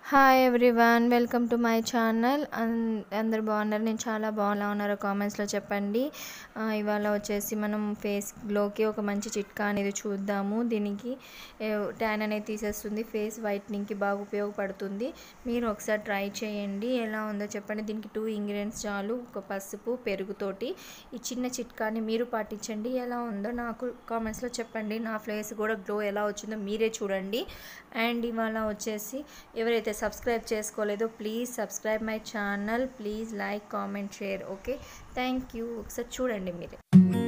hi everyone welcome to my channel అందరు బాగున్నారు నేను చాలా బాగా ఉన్నారో కామెంట్స్లో చెప్పండి ఆ, ఇవాళ వచ్చేసి మనం ఫేస్ గ్లోకి ఒక మంచి చిట్కా అనేది చూద్దాము దీనికి ట్యాన్ అనేది తీసేస్తుంది ఫేస్ వైట్నింగ్కి బాగా ఉపయోగపడుతుంది మీరు ఒకసారి ట్రై చేయండి ఎలా ఉందో చెప్పండి దీనికి టూ ఇంగ్రీడియంట్స్ చాలు ఒక పసుపు పెరుగుతోటి ఈ చిన్న చిట్కాని మీరు పాటించండి ఎలా ఉందో నాకు కామెంట్స్లో చెప్పండి నా ఫేస్ కూడా గ్లో ఎలా వచ్చిందో మీరే చూడండి అండ్ ఇవాళ వచ్చేసి ఎవరైతే సబ్స్క్రైబ్ చేసుకోలేదో please subscribe my channel please like comment share okay thank you ఒకసారి చూడండి మీరే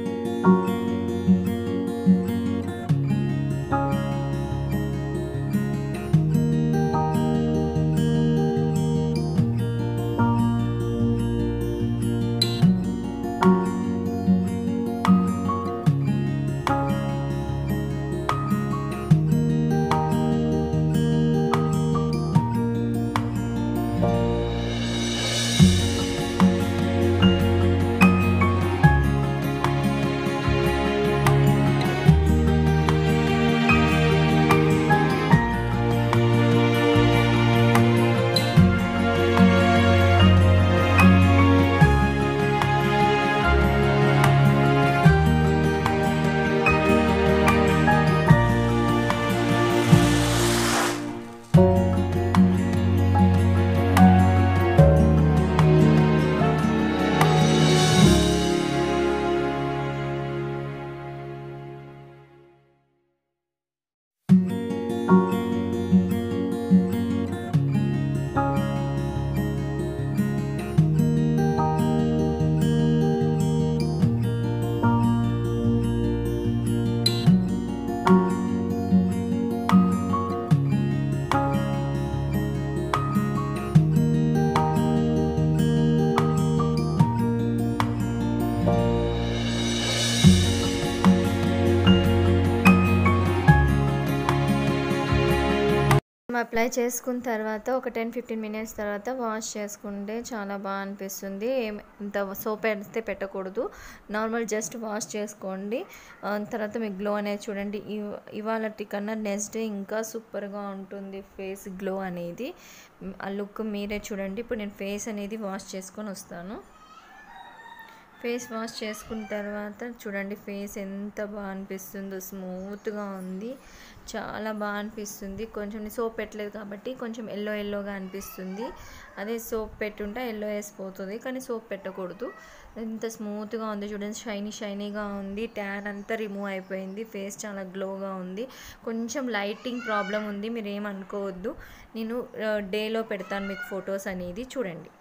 అప్లై చేసుకున్న తర్వాత ఒక టెన్ ఫిఫ్టీన్ మినిట్స్ తర్వాత వాష్ చేసుకుంటే చాలా బాగా అనిపిస్తుంది ఏం- ఇంత సోప్ అయితే పెట్టకూడదు నార్మల్ జస్ట్ వాష్ చేసుకోండి ఆ, తర్వాత మీకు గ్లో అనేది చూడండి ఇవ- ఇవాళ కన్నా నెక్స్ట్ డే ఇంకా సూపర్గా ఉంటుంది ఫేస్ గ్లో అనేది మ్, ఆ లుక్ మీరే చూడండి ఇప్పుడు నేను ఫేస్ అనేది వాష్ చేసుకొని వస్తాను ఫేస్ వాష్ చేసుకున్న తర్వాత చూడండి ఫేస్ ఎంత బాగా అనిపిస్తుందో స్మూత్గా ఉంది చాలా బాగా అనిపిస్తుంది కొంచెం సోప్ పెట్టలేదు కాబట్టి కొంచెం ఎల్లో ఎల్లోగా అనిపిస్తుంది అదే సోప్ పెట్టుంటే ఎల్లో వేసిపోతుంది కానీ సోప్ పెట్టకూడదు ఎంత స్మూత్గా ఉంది చూడండి షైనీ షైనీగా ఉంది ట్యాన్ అంతా రిమూవ్ అయిపోయింది ఫేస్ చాలా గ్లోగా ఉంది కొంచెం లైటింగ్ ప్రాబ్లం ఉంది మీరు ఏమనుకోవద్దు నేను డేలో పెడతాను మీకు ఫొటోస్ అనేది చూడండి